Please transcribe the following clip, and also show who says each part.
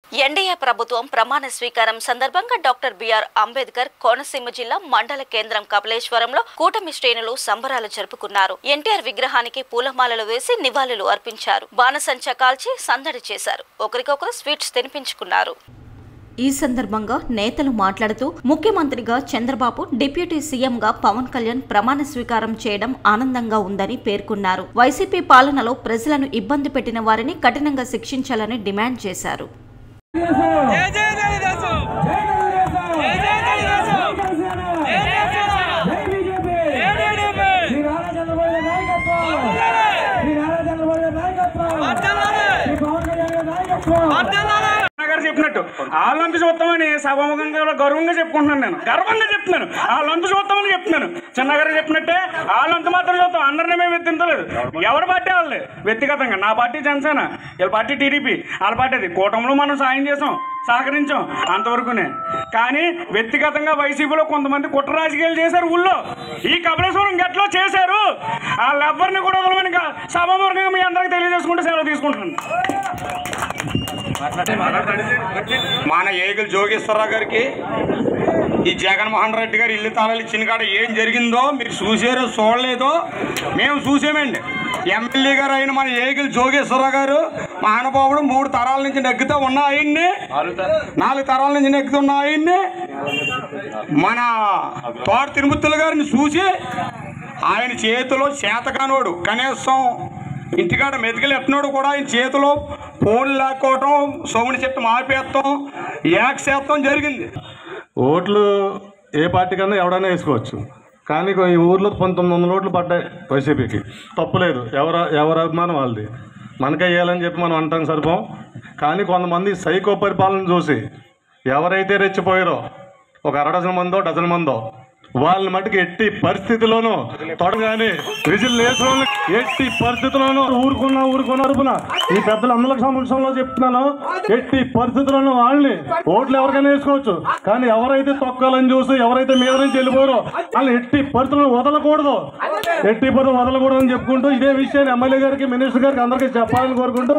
Speaker 1: NDA ప్రభుత్వం ప్రమాణ స్వీకారం సందర్భంగా డాక్టర్ బిఆర్ అంబేద్కర్ కోనసీమ జిల్లా మండల కేంద్రం కపిలేశ్వరంలో కూటమి శ్రేణులు సంబరాలు జరుపుకున్నారు ఎన్టీఆర్ విగ్రహానికి పూలమాలలు వేసి నివాళులు అర్పించారు బాణసంచా కాల్చి సందడి చేశారు ఒకరికొకరు స్వీట్స్ తినిపించుకున్నారు ఈ సందర్భంగా నేతలు మాట్లాడుతూ ముఖ్యమంత్రిగా చంద్రబాబు డిప్యూటీ సీఎంగా పవన్ కళ్యాణ్ ప్రమాణ స్వీకారం చేయడం ఆనందంగా ఉందని పేర్కొన్నారు వైసీపీ పాలనలో ప్రజలను ఇబ్బంది పెట్టిన వారిని కఠినంగా శిక్షించాలని డిమాండ్ చేశారు
Speaker 2: జై జై తెలుగుదేశం జై జై తెలుగుదేశం జై జనసేన జై బీజేపీ జై టీడీపీ
Speaker 3: శ్రీ నారా చంద్రబాబు గారి నాయకత్వం శ్రీ నారా చంద్రబాబు గారి నాయకత్వం శ్రీ పవన్ కళ్యాణ్ గారి నాయకత్వం
Speaker 2: గారు చెప్పినట్టు వాళ్ళంత చూస్తామని సభాముఖంగా గర్వంగా చెప్పుకుంటున్నాను నేను గర్వంగా చెప్తున్నాను వాళ్ళంత చూస్తామని చెప్తున్నాను చిన్నగారు చెప్పినట్టే వాళ్ళంత మాత్రం చూస్తాం అందరినీ మేము ఎత్తించలేదు ఎవరి పార్టీ వాళ్ళే వ్యక్తిగతంగా నా పార్టీ జనసేన వీళ్ళ పార్టీ టీడీపీ వాళ్ళ పార్టీ అది కూటమిలో మనం సాయం చేసాం సహకరించాం అంతవరకునే కానీ వ్యక్తిగతంగా వైసీపీలో కొంతమంది కుట్ర రాజకీయాలు చేశారు ఊళ్ళో ఈ కపిలేశ్వరం గట్లో చేశారు వాళ్ళెవ్వరిని కూడా వదలమని కా- సభాముఖంగా మీ అందరికీ తెలియజేసుకుంటే సెలవు తీసుకుంటున్నాను
Speaker 4: మన ఏగులు జోగేశ్వరరావు గారికి ఈ జగన్మోహన్ రెడ్డి గారు ఇల్లు తాళాలు ఇచ్చిన కాడ ఏం జరిగిందో మీరు చూసారో చూడలేదో మేము చూసామండి ఎమ్మెల్యే గారు అయిన మన ఏగులు జోగేశ్వరరావు గారు మహానుభావుడు మూడు తరాల నుంచి నెగ్గుతూ ఉన్న ఆయన్ని నాలుగు తరాల నుంచి నెగ్గుతున్న ఆయన్ని మన తోట తిరుమతులు గారిని చూసి ఆయన చేతిలో చేతకానోడు కనీసం ఇంటికాడ మెతికలు ఎట్టినోడు కూడా ఆయన చేతిలో ఫోన్లు లాక్కోవటం సోముని చెట్టు మాపేస్తాం యాక్సేస్తాం జరిగింది
Speaker 5: ఓట్లు ఏ పార్టీ కన్నా ఎవడైనా వేసుకోవచ్చు కానీ ఈ ఊర్లో పంతొమ్మిది వందల ఓట్లు పడ్డాయి వైసీపీకి తప్పులేదు ఎవరు ఎవరి అభిమానం వాళ్ళది మనకే వేయాలని చెప్పి మనం అంటాం సరిపోం కానీ కొంతమంది సైకో పరిపాలన చూసి ఎవరైతే రెచ్చిపోయారో ఒక అర డజన్ మందో డజన్ మందో వాళ్ళని మటుకు ఎట్టి పరిస్థితిలోనూ తొడగాని విజిల్ లేసిన వాళ్ళని ఎట్టి పరిస్థితుల్లోనూ ఊరుకున్నా ఊరుకున్నా అరుపున ఈ పెద్దలు అందరికి సమక్షంలో చెప్తున్నాను ఎట్టి పరిస్థితుల్లోనూ వాళ్ళని ఓట్లు ఎవరికైనా వేసుకోవచ్చు కానీ ఎవరైతే తొక్కాలని చూసి ఎవరైతే మీద నుంచి వెళ్ళిపోరో వాళ్ళని ఎట్టి పరిస్థితులను వదలకూడదు ఎట్టి పరిస్థితులు వదలకూడదు అని చెప్పుకుంటూ ఇదే విషయాన్ని ఎమ్మెల్యే గారికి మినిస్టర్ గారికి అందరికీ చెప్పాలని కోరుకుంటూ